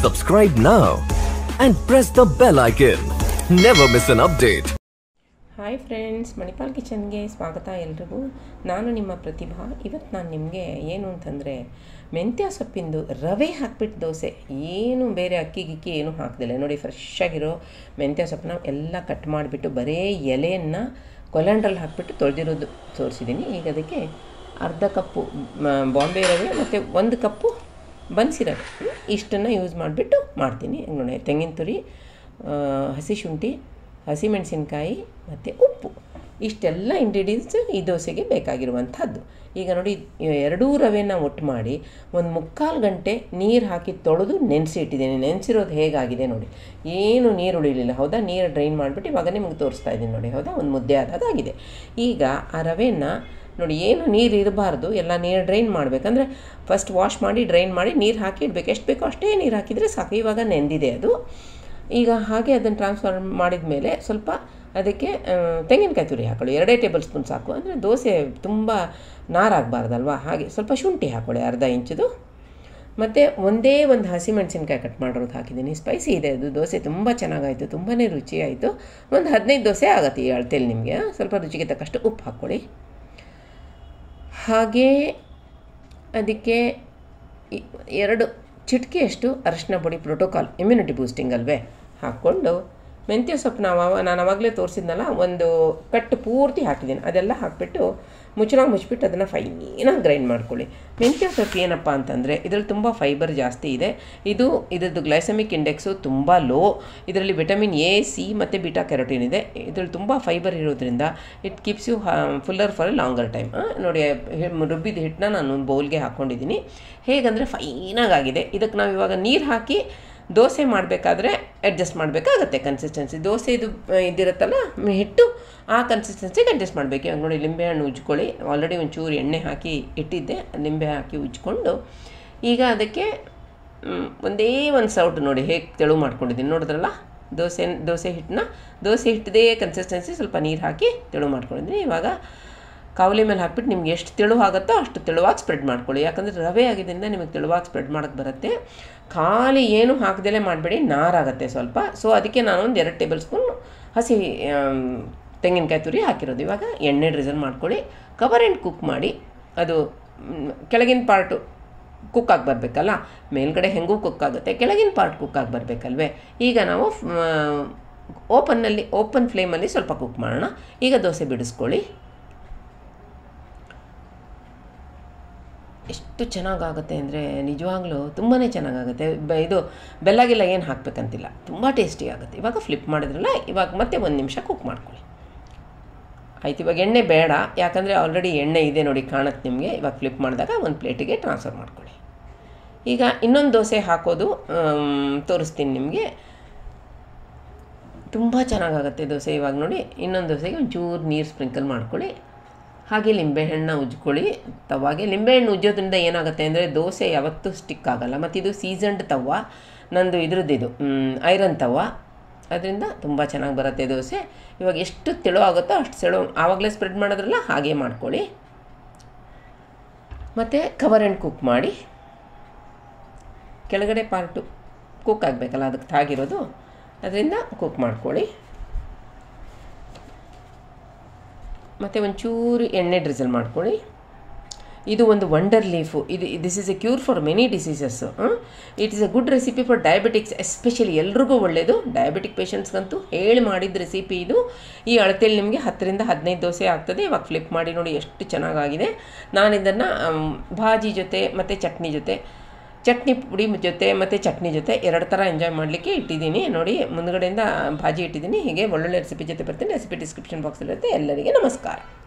Subscribe now and press the bell icon. Never miss an update. Hi friends Manipal ಕಿಚನ್ಗೆ ಸ್ವಾಗತ ಎಲ್ರಿಗೂ ನಾನು ನಿಮ್ಮ ಪ್ರತಿಭಾ ಇವತ್ತು ನಾನು ನಿಮಗೆ ಏನು ಅಂತಂದರೆ ಮೆಂತ್ಯ ಸೊಪ್ಪಿಂದು ರವೆ ಹಾಕ್ಬಿಟ್ಟು ದೋಸೆ ಏನು ಬೇರೆ ಅಕ್ಕಿ ಗಿಕ್ಕಿ ಏನೂ ಹಾಕ್ದಿಲ್ಲ ನೋಡಿ ಫ್ರೆಶ್ ಆಗಿರೋ ಮೆಂತ್ಯ ಸೊಪ್ಪನ್ನ ಎಲ್ಲ ಕಟ್ ಮಾಡಿಬಿಟ್ಟು ಬರೀ ಎಲೆಯನ್ನು ಕೊಲಂಡ್ರಲ್ಲಿ ಹಾಕ್ಬಿಟ್ಟು ತೊಳೆದಿರೋದು ತೋರಿಸಿದ್ದೀನಿ ಈಗ ಅದಕ್ಕೆ ಅರ್ಧ ಕಪ್ಪು ಮ- ಬಾಂಬೆ ರವೆ ಮತ್ತು ಒಂದು ಕಪ್ಪು ಬನ್ಸಿ ರವೆ ಇಷ್ಟನ್ನು ಯೂಸ್ ಮಾಡಿಬಿಟ್ಟು ಮಾಡ್ತೀನಿ ಈಗ ನೋಡಿ ತೆಂಗಿನ ತುರಿ ಆ, ಹಸಿ ಶುಂಠಿ ಹಸಿಮೆಣಸಿನ್ಕಾಯಿ ಮತ್ತು ಉಪ್ಪು ಇಷ್ಟೆಲ್ಲ ಇಂಗ್ರೀಡಿಯೆಂಟ್ಸ್ ಈ ದೋಸೆಗೆ ಬೇಕಾಗಿರುವಂಥದ್ದು ಈಗ ನೋಡಿ ಇ- ಎರಡೂ ರವೆನ ಒಟ್ಟು ಮಾಡಿ ಒಂದು ಮುಕ್ಕಾಲು ಗಂಟೆ ನೀರು ಹಾಕಿ ತೊಳೆದು ನೆನೆಸಿ ಇಟ್ಟಿದ್ದೀನಿ ನೆನೆಸಿರೋದು ಹೇಗಾಗಿದೆ ನೋಡಿ ಏನು ನೀರು ಉಳಿಲಿಲ್ಲ ಹೌದಾ ನೀರು ಡ್ರೈನ್ ಮಾಡಿಬಿಟ್ಟು ಇವಾಗ ನಿಮಗೆ ತೋರಿಸ್ತಾ ಇದ್ದೀನಿ ನೋಡಿ ಹೌದಾ ಒಂದು ಮುದ್ದೆ ಆದಾಗಿದೆ ಈಗ ಆ ರವೆನ ನೋಡಿ ಏನು ನೀರು ಇರಬಾರ್ದು ಎಲ್ಲ ನೀರು ಡ್ರೈನ್ ಮಾಡಬೇಕಂದ್ರೆ ಫಸ್ಟ್ ವಾಶ್ ಮಾಡಿ ಡ್ರೈನ್ ಮಾಡಿ ನೀರು ಹಾಕಿ ಇಡಬೇಕು ಎಷ್ಟು ಬೇಕೋ ಅಷ್ಟೇ ನೀರು ಹಾಕಿದರೆ ಸಾಕು ಇವಾಗ ನೆಂದಿದೆ ಅದು ಈಗ ಹಾಗೆ ಅದನ್ನು ಟ್ರಾನ್ಸ್ಫರ್ ಮಾಡಿದ ಮೇಲೆ ಸ್ವಲ್ಪ ಅದಕ್ಕೆ ಆ, ತೆಂಗಿನಕಾಯಿ ತುರಿ ಹಾಕೊಳ್ಳಿ ಎರಡೇ ಟೇಬಲ್ ಸ್ಪೂನ್ ಸಾಕು ಅಂದರೆ ದೋಸೆ ತುಂಬ ನಾರಾಗಬಾರ್ದಲ್ವಾ ಹಾಗೆ ಸ್ವಲ್ಪ ಶುಂಠಿ ಹಾಕೊಳ್ಳಿ ಅರ್ಧ ಇಂಚದು ಮತ್ತು ಒಂದೇ ಒಂದು ಹಸಿಮೆಣಸಿನ್ಕಾಯಿ ಕಟ್ ಮಾಡಿರೋದು ಹಾಕಿದ್ದೀನಿ ಸ್ಪೈಸಿ ಇದೆ ಅದು ದೋಸೆ ತುಂಬ ಚೆನ್ನಾಗಾಯಿತು ತುಂಬಾ ರುಚಿಯಾಯಿತು ಒಂದು ಹದಿನೈದು ದೋಸೆ ಆಗುತ್ತೆ ಈ ಅಳತೆಯಲ್ಲಿ ನಿಮಗೆ ಸ್ವಲ್ಪ ರುಚಿಗೆ ತಕ್ಕಷ್ಟು ಉಪ್ಪು ಹಾಕ್ಕೊಳ್ಳಿ ಹಾಗೇ ಅದಕ್ಕೆ ಇ- ಎರಡು ಚಿಟಿಕೆಯಷ್ಟು ಅರಶಿನ ಪುಡಿ ಪ್ರೋಟೋಕಾಲ್ ಇಮ್ಯುನಿಟಿ ಬೂಸ್ಟಿಂಗ್ ಅಲ್ವೇ ಹಾಕ್ಕೊಂಡು ಮೆಂತ್ಯ ಸೊಪ್ಪು ನಾವು ಅವ- ನಾನು ಅವಾಗಲೇ ತೋರಿಸಿದ್ನಲ್ಲ ಒಂದು ಕಟ್ಟು ಪೂರ್ತಿ ಹಾಕಿದ್ದೀನಿ ಅದೆಲ್ಲ ಹಾಕಿಬಿಟ್ಟು ಮುಚ್ಚಳಾಗ ಮುಚ್ಚಿಬಿಟ್ಟು ಅದನ್ನು ಫೈನಾಗಿ ಗ್ರೈಂಡ್ ಮಾಡ್ಕೊಳ್ಳಿ ಮೆಂತ್ಯ ಸೊಪ್ಪು ಏನಪ್ಪ ಅಂತಂದರೆ ಇದರಲ್ಲಿ ತುಂಬ ಫೈಬರ್ ಜಾಸ್ತಿ ಇದೆ ಇದು ಇದರದ್ದು ಗ್ಲೈಸಮಿಕ್ ಇಂಡೆಕ್ಸು ತುಂಬ ಲೋ ಇದರಲ್ಲಿ ವಿಟಮಿನ್ ಎ ಸಿ ಮತ್ತು ಬಿಟಾ ಕೆರೋಟಿನ್ ಇದೆ ಇದರಲ್ಲಿ ತುಂಬ ಫೈಬರ್ ಇರೋದ್ರಿಂದ it keeps you fuller for a longer time ನೋಡಿ ಹಿ- ರುಬ್ಬಿದ ಹಿಟ್ಟನ್ನ ನಾನು ಒಂದು ಬೌಲ್ಗೆ ಹಾಕ್ಕೊಂಡಿದ್ದೀನಿ ಹೇಗಂದರೆ ಫೈನಾಗಿ ಆಗಿದೆ ಇದಕ್ಕೆ ನಾವು ಇವಾಗ ನೀರು ಹಾಕಿ ದೋಸೆ ಮಾಡಬೇಕಾದ್ರೆ ಅಡ್ಜಸ್ಟ್ ಮಾಡಬೇಕಾಗತ್ತೆ ಕನ್ಸಿಸ್ಟೆನ್ಸಿ ದೋಸೆ ಇದು ಆ, ಇದಿರುತ್ತಲ್ಲ ಮ್, ಹಿಟ್ಟು ಆ ಕನ್ಸಿಸ್ಟೆನ್ಸಿಗೆ ಅಡ್ಜಸ್ಟ್ ಮಾಡಬೇಕು ಇವಾಗ ನೋಡಿ ಲಿಂಬೆಹಣ್ಣು ಉಜ್ಕೊಳ್ಳಿ ಆಲ್ರೆಡಿ ಒಂಚೂರು ಎಣ್ಣೆ ಹಾಕಿ ಇಟ್ಟಿದ್ದೆ ಲಿಂಬೆ ಹಾಕಿ ಉಜ್ಕೊಂಡು ಈಗ ಅದಕ್ಕೆ ಮ್, ಒಂದೇ ಒಂದು ಸೌಟ್ ನೋಡಿ ಹೇಗೆ ತೆಳು ಮಾಡ್ಕೊಂಡಿದ್ದೀನಿ ನೋಡಿದ್ರಲ್ಲ ದೋಸೆ ದೋಸೆ ಹಿಟ್ಟನ್ನ ದೋಸೆ ಹಿಟ್ಟದೇ ಕನ್ಸಿಸ್ಟೆನ್ಸಿ ಸ್ವಲ್ಪ ನೀರು ಹಾಕಿ ತೆಳು ಮಾಡ್ಕೊಂಡಿದ್ದೀನಿ ಇವಾಗ ಕಾವಲಿ ಮೇಲೆ ಹಾಕ್ಬಿಟ್ಟು ನಿಮ್ಗೆ ಎಷ್ಟು ತೆಳು ಆಗುತ್ತೋ ಅಷ್ಟು ತೆಳುವಾಗಿ ಸ್ಪ್ರೆಡ್ ಮಾಡ್ಕೊಳ್ಳಿ ಯಾಕಂದರೆ ರವೆ ಆಗಿದ್ದರಿಂದ ನಿಮಗೆ ತೆಳುವಾಗಿ ಸ್ಪ್ರೆಡ್ ಮಾಡೋಕ್ಕೆ ಬರುತ್ತೆ ಖಾಲಿ ಏನು ಹಾಕ್ದಲೇ ಮಾಡಬೇಡಿ ನಾರಾಗುತ್ತೆ ಸ್ವಲ್ಪ ಸೊ ಅದಕ್ಕೆ ನಾನು ಒಂದು ಎರಡು ಟೇಬಲ್ ಸ್ಪೂನ್ ಹಸಿ ಆಮ್, ತೆಂಗಿನಕಾಯಿ ತುರಿ ಹಾಕಿರೋದು ಇವಾಗ ಎಣ್ಣೆ ಡ್ರಿಸಲ್ ಮಾಡ್ಕೊಳ್ಳಿ ಕವರ್ ಆ್ಯಂಡ್ ಕುಕ್ ಮಾಡಿ ಅದು ಮ್, ಕೆಳಗಿನ ಪಾರ್ಟು ಕುಕ್ ಆಗಿ ಬರಬೇಕಲ್ಲ ಮೇಲ್ಗಡೆ ಹೆಂಗೂ ಕುಕ್ ಆಗುತ್ತೆ ಕೆಳಗಿನ ಪಾರ್ಟ್ ಕುಕ್ ಆಗಿ ಬರಬೇಕಲ್ವೇ ಈಗ ನಾವು ಓಪನ್ನಲ್ಲಿ ಓಪನ್ ಫ್ಲೇಮಲ್ಲಿ ಸ್ವಲ್ಪ ಕುಕ್ ಮಾಡೋಣ ಈಗ ದೋಸೆ ಬಿಡಿಸ್ಕೊಳ್ಳಿ ಎಷ್ಟು ಚೆನ್ನಾಗಾಗುತ್ತೆ ಅಂದರೆ ನಿಜವಾಗ್ಲೂ ತುಂಬಾ ಚೆನ್ನಾಗಾಗುತ್ತೆ ಬ ಇದು ಬೆಲ್ಲಗಿಲ್ಲ ಏನು ಹಾಕಬೇಕಂತಿಲ್ಲ ತುಂಬ ಟೇಸ್ಟಿ ಆಗುತ್ತೆ ಇವಾಗ ಫ್ಲಿಪ್ ಮಾಡಿದ್ರಲ್ಲ ಇವಾಗ ಮತ್ತೆ ಒಂದು ನಿಮಿಷ ಕುಕ್ ಮಾಡ್ಕೊಳ್ಳಿ ಆಯ್ತು ಇವಾಗ ಎಣ್ಣೆ ಬೇಡ ಯಾಕಂದರೆ ಆಲ್ರೆಡಿ ಎಣ್ಣೆ ಇದೆ ನೋಡಿ ಕಾಣುತ್ತೆ ನಿಮಗೆ ಇವಾಗ ಫ್ಲಿಪ್ ಮಾಡಿದಾಗ ಒಂದು ಪ್ಲೇಟಿಗೆ ಟ್ರಾನ್ಸ್ಫರ್ ಮಾಡ್ಕೊಳ್ಳಿ ಈಗ ಇನ್ನೊಂದು ದೋಸೆ ಹಾಕೋದು ಆಮ್, ತೋರಿಸ್ತೀನಿ ನಿಮಗೆ ತುಂಬ ಚೆನ್ನಾಗಾಗುತ್ತೆ ದೋಸೆ ಇವಾಗ ನೋಡಿ ಇನ್ನೊಂದು ದೋಸೆಗೆ ಒಂಚೂರು ನೀರು ಸ್ಪ್ರಿಂಕಲ್ ಮಾಡ್ಕೊಳ್ಳಿ ಹಾಗೆ ಲಿಂಬೆಹಣ್ಣ ಉಜ್ಕೊಳ್ಳಿ ತವಾಗೆ ಲಿಂಬೆಹಣ್ಣು ಉಜ್ಜೋದ್ರಿಂದ ಏನಾಗುತ್ತೆ ಅಂದರೆ ದೋಸೆ ಯಾವತ್ತೂ ಸ್ಟಿಕ್ ಆಗಲ್ಲ ಮತ್ತು ಇದು ಸೀಸನ್ಡ್ ತವ ನಂದು ಇದ್ರದ್ದು ಇದು ಐರನ್ ತವ ಅದರಿಂದ ತುಂಬ ಚೆನ್ನಾಗಿ ಬರುತ್ತೆ ದೋಸೆ ಇವಾಗ ಎಷ್ಟು ತೆಳು ಆಗುತ್ತೋ ಅಷ್ಟು ತೆಳು ಆವಾಗಲೇ ಸ್ಪ್ರೆಡ್ ಮಾಡೋದ್ರಲ್ಲ ಹಾಗೆ ಮಾಡ್ಕೊಳ್ಳಿ ಮತ್ತು ಕವರ್ ಆ್ಯಂಡ್ ಕುಕ್ ಮಾಡಿ ಕೆಳಗಡೆ ಪಾರ್ಟು ಕುಕ್ ಆಗಬೇಕಲ್ಲ ಅದಕ್ಕೆ ತಾಗಿರೋದು ಅದರಿಂದ ಕುಕ್ ಮಾಡ್ಕೊಳ್ಳಿ ಮತ್ತು ಒಂಚೂರು ಎಣ್ಣೆ ಡ್ರಿಸಲ್ ಮಾಡ್ಕೊಳ್ಳಿ ಇದು ಒಂದು ವಂಡರ್ ಲೀಫು ಇದು this is a cure for many diseases it is a good recipe for diabetics especially ಎಲ್ರಿಗೂ ಒಳ್ಳೆಯದು ಡಯಾಬಿಟಿಕ್ ಪೇಷಂಟ್ಸ್ಗಂತೂ ಹೇಳಿ ಮಾಡಿದ ರೆಸಿಪಿ ಇದು ಈ ಅಳತೆಯಲ್ಲಿ ನಿಮಗೆ ಹತ್ತರಿಂದ ಹದಿನೈದು ದೋಸೆ ಆಗ್ತದೆ ಇವಾಗ ಫ್ಲಿಪ್ ಮಾಡಿ ನೋಡಿ ಎಷ್ಟು ಚೆನ್ನಾಗಾಗಿದೆ ನಾನು ಇದನ್ನು ಭಾಜಿ ಜೊತೆ ಮತ್ತು ಚಟ್ನಿ ಜೊತೆ ಚಟ್ನಿ ಪುಡಿ ಜೊತೆ ಮತ್ತು ಚಟ್ನಿ ಜೊತೆ ಎರಡು ಥರ ಎಂಜಾಯ್ ಮಾಡಲಿಕ್ಕೆ ಇಟ್ಟಿದ್ದೀನಿ ನೋಡಿ ಮುಂದ್ಗಡೆಯಿಂದ ಭಾಜಿ ಇಟ್ಟಿದ್ದೀನಿ ಹೀಗೆ ಒಳ್ಳೊಳ್ಳೆ ರೆಸಿಪಿ ಜೊತೆ ಬರ್ತೀನಿ ರೆಸಿಪಿ ಡಿಸ್ಕ್ರಿಪ್ಷನ್ ಬಾಕ್ಸಲ್ಲಿರುತ್ತೆ ಎಲ್ಲರಿಗೆ ನಮಸ್ಕಾರ